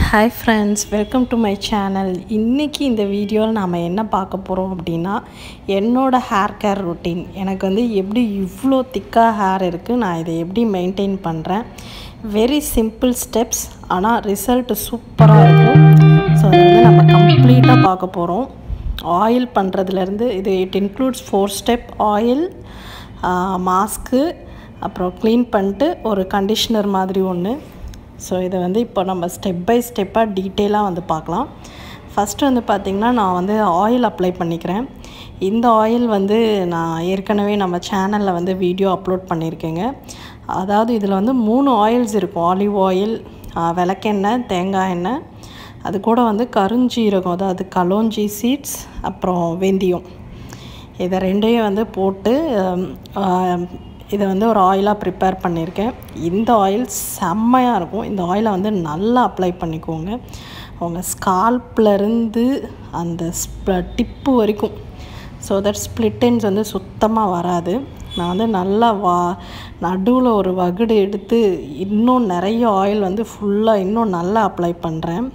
hi friends welcome to my channel இன்றைக்கி இந்த வீடியோவில் நாம் என்ன பார்க்க போகிறோம் அப்படின்னா என்னோடய ஹேர் கேர் ரொட்டீன் எனக்கு வந்து எப்படி இவ்வளோ திக்காக ஹேர் இருக்குது நான் இதை எப்படி மெயின்டைன் பண்ணுறேன் வெரி சிம்பிள் ஸ்டெப்ஸ் ஆனால் ரிசல்ட் சூப்பராக இருக்கும் ஸோ அதை வந்து நம்ம கம்ப்ளீட்டாக பார்க்க போகிறோம் ஆயில் பண்ணுறதுலேருந்து இது it includes four step oil mask அப்புறம் க்ளீன் பண்ணிட்டு ஒரு கண்டிஷ்னர் மாதிரி ஒன்று ஸோ இதை வந்து இப்போ நம்ம ஸ்டெப் பை ஸ்டெப்பாக டீட்டெயிலாக வந்து பார்க்கலாம் ஃபஸ்ட்டு வந்து பார்த்திங்கன்னா நான் வந்து ஆயில் அப்ளை பண்ணிக்கிறேன் இந்த ஆயில் வந்து நான் ஏற்கனவே நம்ம சேனலில் வந்து வீடியோ அப்லோட் பண்ணியிருக்கேங்க அதாவது இதில் வந்து மூணு ஆயில்ஸ் இருக்கும் ஆலிவ் ஆயில் விளக்கெண்ணெய் தேங்காய் எண்ணெய் அது கூட வந்து கருஞ்சீரகம் அதாவது கலோஞ்சி சீட்ஸ் அப்புறம் வெந்தயம் இதை ரெண்டையும் வந்து போட்டு இதை வந்து ஒரு ஆயிலாக ப்ரிப்பேர் பண்ணியிருக்கேன் இந்த ஆயில் செம்மையாக இருக்கும் இந்த ஆயிலை வந்து நல்லா அப்ளை பண்ணிக்கோங்க உங்கள் ஸ்கால்ப்லேருந்து அந்த ஸ்ப டிப்பு வரைக்கும் ஸோ தட் ஸ்ப்ளிட்டன்ஸ் வந்து சுத்தமாக வராது நான் வந்து நல்லா வா நடுவில் ஒரு வகுடு எடுத்து இன்னும் நிறைய ஆயில் வந்து ஃபுல்லாக இன்னும் நல்லா அப்ளை பண்ணுறேன்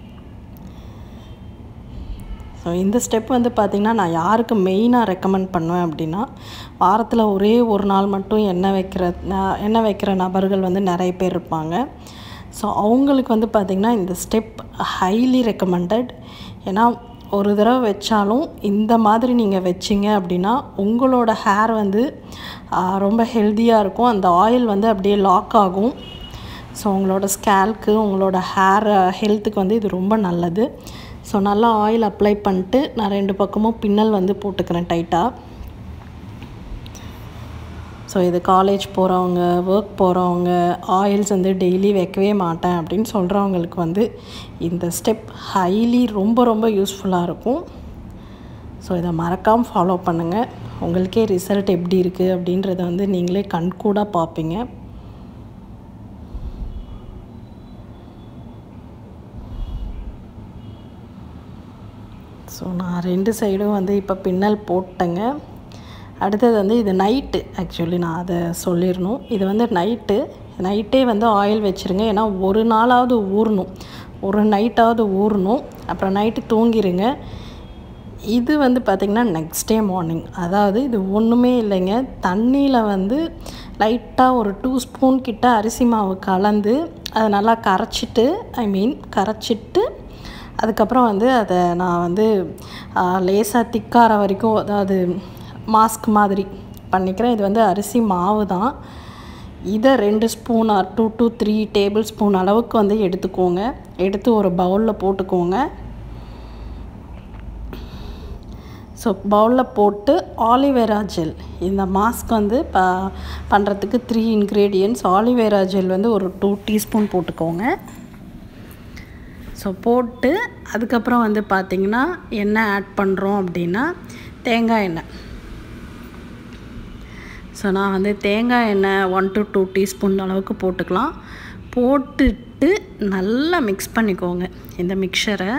ஸோ இந்த ஸ்டெப் வந்து பார்த்திங்கன்னா நான் யாருக்கு மெயினாக ரெக்கமெண்ட் பண்ணுவேன் அப்படின்னா வாரத்தில் ஒரே ஒரு நாள் மட்டும் எண்ணெய் வைக்கிற எண்ணெய் வைக்கிற நபர்கள் வந்து நிறைய பேர் இருப்பாங்க ஸோ அவங்களுக்கு வந்து பார்த்திங்கன்னா இந்த ஸ்டெப் ஹைலி ரெக்கமெண்டட் ஏன்னா ஒரு தடவை வச்சாலும் இந்த மாதிரி நீங்கள் வச்சிங்க அப்படின்னா உங்களோட ஹேர் வந்து ரொம்ப ஹெல்த்தியாக இருக்கும் அந்த ஆயில் வந்து அப்படியே லாக் ஆகும் ஸோ உங்களோட ஸ்கேல்க்கு உங்களோட ஹேர் ஹெல்த்துக்கு வந்து இது ரொம்ப நல்லது ஸோ நல்லா ஆயில் அப்ளை பண்ணிட்டு நான் ரெண்டு பக்கமும் பின்னல் வந்து போட்டுக்கிறேன் டைட்டாக ஸோ இது காலேஜ் போகிறவங்க ஒர்க் போகிறவங்க ஆயில்ஸ் வந்து டெய்லி வைக்கவே மாட்டேன் அப்படின்னு சொல்கிறவங்களுக்கு வந்து இந்த ஸ்டெப் ஹைலி ரொம்ப ரொம்ப யூஸ்ஃபுல்லாக இருக்கும் ஸோ இதை மறக்காமல் ஃபாலோ பண்ணுங்கள் உங்களுக்கே ரிசல்ட் எப்படி இருக்குது அப்படின்றத வந்து நீங்களே கண்கூடாக பார்ப்பீங்க ஸோ நான் ரெண்டு சைடும் வந்து இப்போ பின்னல் போட்டேங்க அடுத்தது வந்து இது நைட்டு ஆக்சுவலி நான் அதை சொல்லிடணும் இது வந்து நைட்டு நைட்டே வந்து ஆயில் வச்சுருங்க ஏன்னா ஒரு நாளாவது ஊறணும் ஒரு நைட்டாவது ஊறணும் அப்புறம் நைட்டு தூங்கிடுங்க இது வந்து பார்த்திங்கன்னா நெக்ஸ்ட் டே மார்னிங் அதாவது இது ஒன்றுமே இல்லைங்க தண்ணியில் வந்து லைட்டாக ஒரு டூ ஸ்பூன் கிட்ட அரிசி மாவு கலந்து அதை நல்லா கரைச்சிட்டு ஐ மீன் கரைச்சிட்டு அதுக்கப்புறம் வந்து அதை நான் வந்து லேசாக திக்கார வரைக்கும் அதாவது மாஸ்க் மாதிரி பண்ணிக்கிறேன் இது வந்து அரிசி மாவு தான் இதை ரெண்டு spoon or two two three tablespoon அளவுக்கு வந்து எடுத்துக்கோங்க எடுத்து ஒரு பவுலில் போட்டுக்கோங்க ஸோ பவுலில் போட்டு ஆலிவேரா ஜெல் இந்த மாஸ்க் வந்து ப பண்ணுறதுக்கு த்ரீ இன்க்ரீடியன்ட்ஸ் ஆலிவேரா ஜெல் வந்து ஒரு டூ டீஸ்பூன் போட்டுக்கோங்க ஸோ போட்டு அதுக்கப்புறம் வந்து பார்த்திங்கன்னா என்ன ஆட் பண்ணுறோம் அப்படின்னா தேங்காய் எண்ணெய் ஸோ நான் வந்து தேங்காய் எண்ணெய் ஒன் டு டூ டீஸ்பூன் அளவுக்கு போட்டுக்கலாம் போட்டுட்டு நல்லா மிக்ஸ் பண்ணிக்கோங்க இந்த மிக்சரை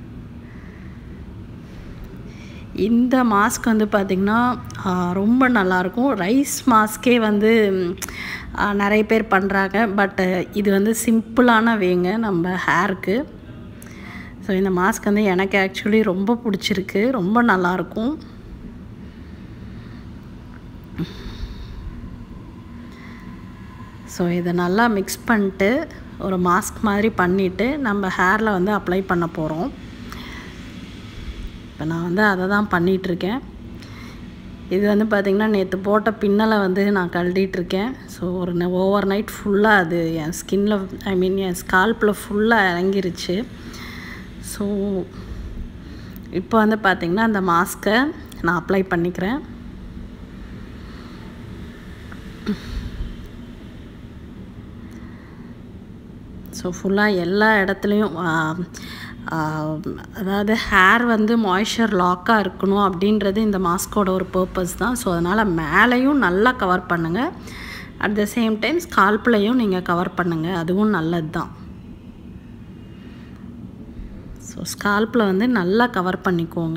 இந்த மாஸ்க் வந்து பார்த்திங்கன்னா ரொம்ப நல்லாயிருக்கும் ரைஸ் மாஸ்க்கே வந்து நிறைய பேர் பண்ணுறாங்க பட் இது வந்து சிம்பிளான வேங்க நம்ம ஹேருக்கு ஸோ இந்த மாஸ்க் வந்து எனக்கு ஆக்சுவலி ரொம்ப பிடிச்சிருக்கு ரொம்ப நல்லாயிருக்கும் ஸோ இதை நல்லா மிக்ஸ் பண்ணிட்டு ஒரு மாஸ்க் மாதிரி பண்ணிவிட்டு நம்ம ஹேரில் வந்து அப்ளை பண்ண போகிறோம் இப்போ நான் வந்து அதை தான் பண்ணிகிட்ருக்கேன் இது வந்து பார்த்திங்கன்னா நேற்று போட்ட பின்னலை வந்து நான் கழட்டிகிட்ருக்கேன் ஸோ ஒரு ஓவர் நைட் ஃபுல்லாக அது என் ஸ்கின்னில் ஐ மீன் என் ஸ்கால்ப்பில் ஃபுல்லாக இறங்கிருச்சு ஸோ இப்போ வந்து பார்த்திங்கன்னா அந்த மாஸ்க்கை நான் அப்ளை பண்ணிக்கிறேன் ஸோ ஃபுல்லாக எல்லா இடத்துலையும் அதாவது ஹேர் வந்து மாய்ஸ்சர் லாக்காக இருக்கணும் அப்படின்றது இந்த மாஸ்கோட ஒரு பர்பஸ் தான் ஸோ அதனால் மேலேயும் நல்லா கவர் பண்ணுங்கள் அட் த சேம் டைம் ஸ்கால்ப்லையும் நீங்கள் கவர் பண்ணுங்கள் அதுவும் நல்லது தான் ஸோ ஸ்கால்ப்பில் வந்து நல்லா கவர் பண்ணிக்கோங்க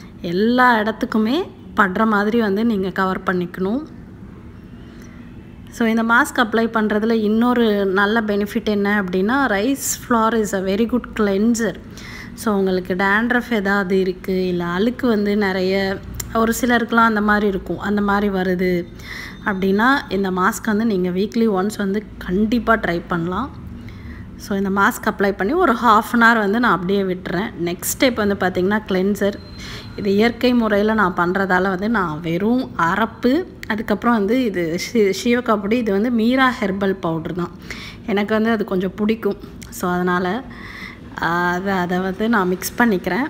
எல்லா இடத்துக்குமே படுற மாதிரி வந்து நீங்கள் கவர் பண்ணிக்கணும் ஸோ இந்த மாஸ்க் அப்ளை பண்ணுறதுல இன்னொரு நல்ல பெனிஃபிட் என்ன அப்படின்னா rice flour is a very good cleanser so உங்களுக்கு டேண்ட்ரஃப் ஏதாவது இருக்குது இல்லை அழுக்கு வந்து நிறைய ஒரு சிலருக்குலாம் அந்த மாதிரி இருக்கும் அந்த மாதிரி வருது அப்படின்னா இந்த மாஸ்க் வந்து நீங்கள் வீக்லி ஒன்ஸ் வந்து கண்டிப்பாக ட்ரை பண்ணலாம் ஸோ இந்த மாஸ்க் அப்ளை பண்ணி ஒரு ஹாஃப் அன் ஹவர் வந்து நான் அப்படியே விட்டுறேன் நெக்ஸ்ட் ஸ்டெப் வந்து பார்த்திங்கன்னா கிளென்சர் இது இயற்கை முறையில் நான் பண்ணுறதால வந்து நான் வெறும் அரப்பு அதுக்கப்புறம் வந்து இது ஷி சிவக்காப்பொடி இது வந்து மீரா ஹெர்பல் பவுட்ரு தான் எனக்கு வந்து அது கொஞ்சம் பிடிக்கும் ஸோ அதனால் அதை அதை வந்து நான் மிக்ஸ் பண்ணிக்கிறேன்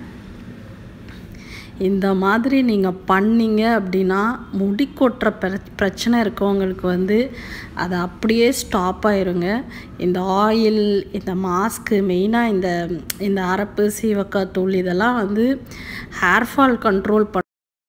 இந்த மாதிரி நீங்கள் பண்ணீங்க அப்படின்னா முடி கொட்டுற பிர பிரச்சனை இருக்கவங்களுக்கு வந்து அது அப்படியே ஸ்டாப் ஆயிருங்க இந்த ஆயில் இந்த மாஸ்க்கு மெயினாக இந்த இந்த அரப்பு சீவக்காய் தூள் இதெல்லாம் வந்து ஹேர் ஃபால் கண்ட்ரோல் பண்ண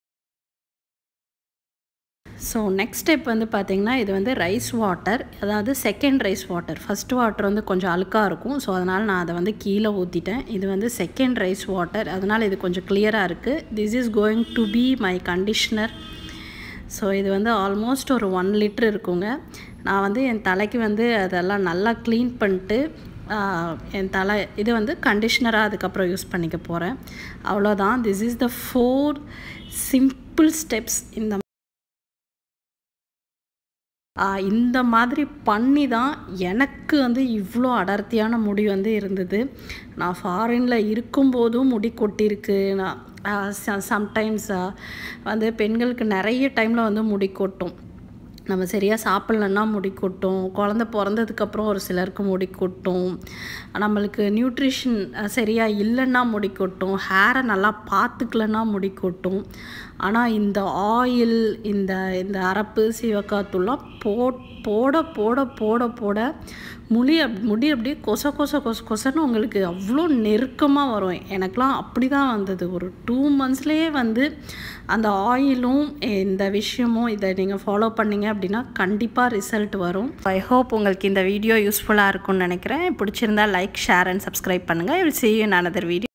ஸோ நெக்ஸ்ட் ஸ்டெப் வந்து பார்த்திங்கன்னா இது வந்து ரைஸ் வாட்டர் அதாவது second rice water first water வந்து கொஞ்சம் அழுக்காக இருக்கும் ஸோ அதனால் நான் அதை வந்து கீழே ஊற்றிட்டேன் இது வந்து செகண்ட் ரைஸ் வாட்டர் அதனால் இது கொஞ்சம் கிளியராக இருக்குது this is going to be my conditioner so இது வந்து ஆல்மோஸ்ட் ஒரு ஒன் லிட்ரு இருக்குங்க நான் வந்து என் தலைக்கு வந்து அதெல்லாம் நல்லா க்ளீன் பண்ணிட்டு என் தலை இது வந்து கண்டிஷ்னராக அதுக்கப்புறம் யூஸ் பண்ணிக்க போகிறேன் அவ்வளோதான் this is the four simple steps இந்த இந்த மாதிரி பண்ணி தான் எனக்கு வந்து இவ்வளோ அடர்த்தியான முடி வந்து இருந்தது நான் ஃபாரினில் இருக்கும்போதும் முடி கொட்டியிருக்கு நான் சம்டைம்ஸ் வந்து பெண்களுக்கு நிறைய டைமில் வந்து முடி கொட்டும் நம்ம சரியாக சாப்பிட்லன்னா முடி கொட்டும் குழந்த பிறந்ததுக்கப்புறம் ஒரு சிலருக்கு முடி கொட்டும் நம்மளுக்கு நியூட்ரிஷன் சரியாக இல்லைன்னா முடி கொட்டும் ஹேரை நல்லா பார்த்துக்கலன்னா முடி கொட்டும் ஆனால் இந்த ஆயில் இந்த இந்த அரப்பு சிவக்காத்தூள்லாம் போ போட போட போட போட முடி அப் முடி அப்படியே கொச கொச கொச கொசன்னு உங்களுக்கு அவ்வளோ நெருக்கமாக வரும் எனக்கெலாம் அப்படி தான் வந்தது ஒரு டூ மந்த்ஸ்லேயே வந்து அந்த ஆயிலும் இந்த விஷயமும் இதை நீங்கள் ஃபாலோ பண்ணிங்க அப்படின்னா கண்டிப்பாக ரிசல்ட் வரும் ஐ ஹோப் உங்களுக்கு இந்த வீடியோ யூஸ்ஃபுல்லாக இருக்கும்னு நினைக்கிறேன் பிடிச்சிருந்தா லைக் ஷேர் அண்ட் சப்ஸ்கிரைப் பண்ணுங்கள் will see you another video